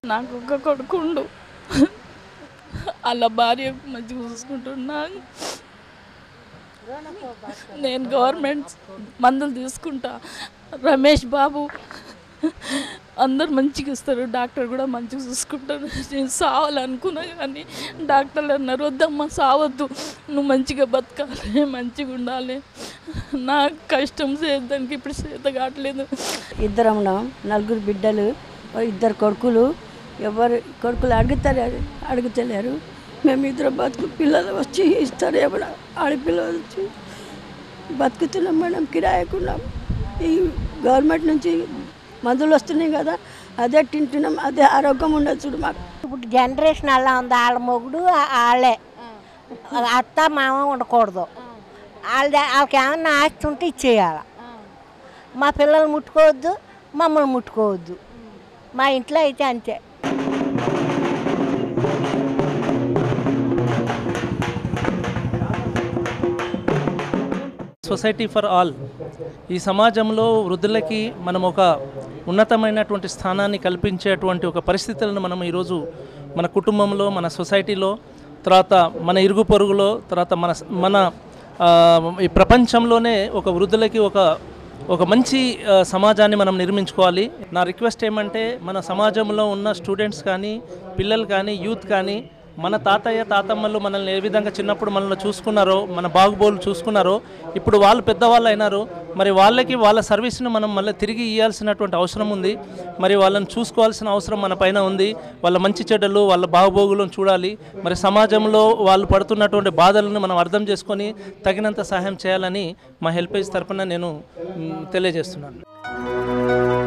నాకు ఒక కొడుకుండు వాళ్ళ భార్య మంచిగా చూసుకుంటున్నా నేను గవర్నమెంట్ మందులు తీసుకుంటా రమేష్ బాబు అందరు మంచిగా ఇస్తారు డాక్టర్ కూడా మంచిగా చూసుకుంటారు నేను సావాలనుకున్నా కానీ డాక్టర్లు అన్నారు వద్దమ్మా సావద్దు నువ్వు మంచిగా బతకాలి మంచిగా ఉండాలి నా కష్టం చేద్దానికి ఇప్పుడు చేత కావట్లేదు ఇద్దరం ఉన్నాం నలుగురు బిడ్డలు ఓ ఇద్దరు కొడుకులు ఎవరు కొడుకులు అడుగుతారు అడుగుతలేరు మేము ఇద్దరు బతుకు పిల్లలు వచ్చి ఇస్తారు ఎవడ ఆడపిల్లలు వచ్చి బతుకుతున్నాం మేడం కిరాయకున్నాం ఈ గవర్నమెంట్ నుంచి మందులు వస్తున్నాయి కదా అదే తింటున్నాం అదే ఆరోగ్యం ఉండదు చూడు మాకు ఇప్పుడు జనరేషన్ అలా ఉంది వాళ్ళ మొగుడు ఆ- వాళ్ళే అత్త మామ ఉండకూడదు వాళ్ళ వాళ్ళకి ఏమన్నా ఆస్తి ఉంటే ఇచ్చేయాలి మా పిల్లలు ముట్టుకోవద్దు మమ్మల్ని ముట్టుకోవద్దు మా ఇంట్లో అయితే అంతే సొసైటీ ఫర్ ఆల్ ఈ సమాజంలో వృద్ధులకి మనం ఒక ఉన్నతమైనటువంటి స్థానాన్ని కల్పించేటువంటి ఒక పరిస్థితులను మనం ఈరోజు మన కుటుంబంలో మన సొసైటీలో తర్వాత మన ఇరుగు పొరుగులో తర్వాత మన మన ఆ, ఈ ప్రపంచంలోనే ఒక వృద్ధులకి ఒక ఒక మంచి ఆ, సమాజాన్ని మనం నిర్మించుకోవాలి నా రిక్వెస్ట్ ఏమంటే మన సమాజంలో ఉన్న స్టూడెంట్స్ కానీ పిల్లలు కానీ యూత్ కానీ మన తాతయ్య తాతమ్మలు మనల్ని ఏ విధంగా చిన్నప్పుడు మనల్ని చూసుకున్నారో మన బాగుబోలు చూసుకున్నారో ఇప్పుడు వాళ్ళు పెద్దవాళ్ళు అయినారు మరి వాళ్ళకి వాళ్ళ సర్వీస్ను మనం మళ్ళీ తిరిగి ఇవ్వాల్సినటువంటి అవసరం ఉంది మరి వాళ్ళని చూసుకోవాల్సిన అవసరం మన పైన ఉంది వాళ్ళ మంచి చెడ్డలు వాళ్ళ బాగుబోగులను చూడాలి మరి సమాజంలో వాళ్ళు పడుతున్నటువంటి బాధలను మనం అర్థం చేసుకొని తగినంత సహాయం చేయాలని మా హెల్పేజ్ తరపున నేను మ్, తెలియజేస్తున్నాను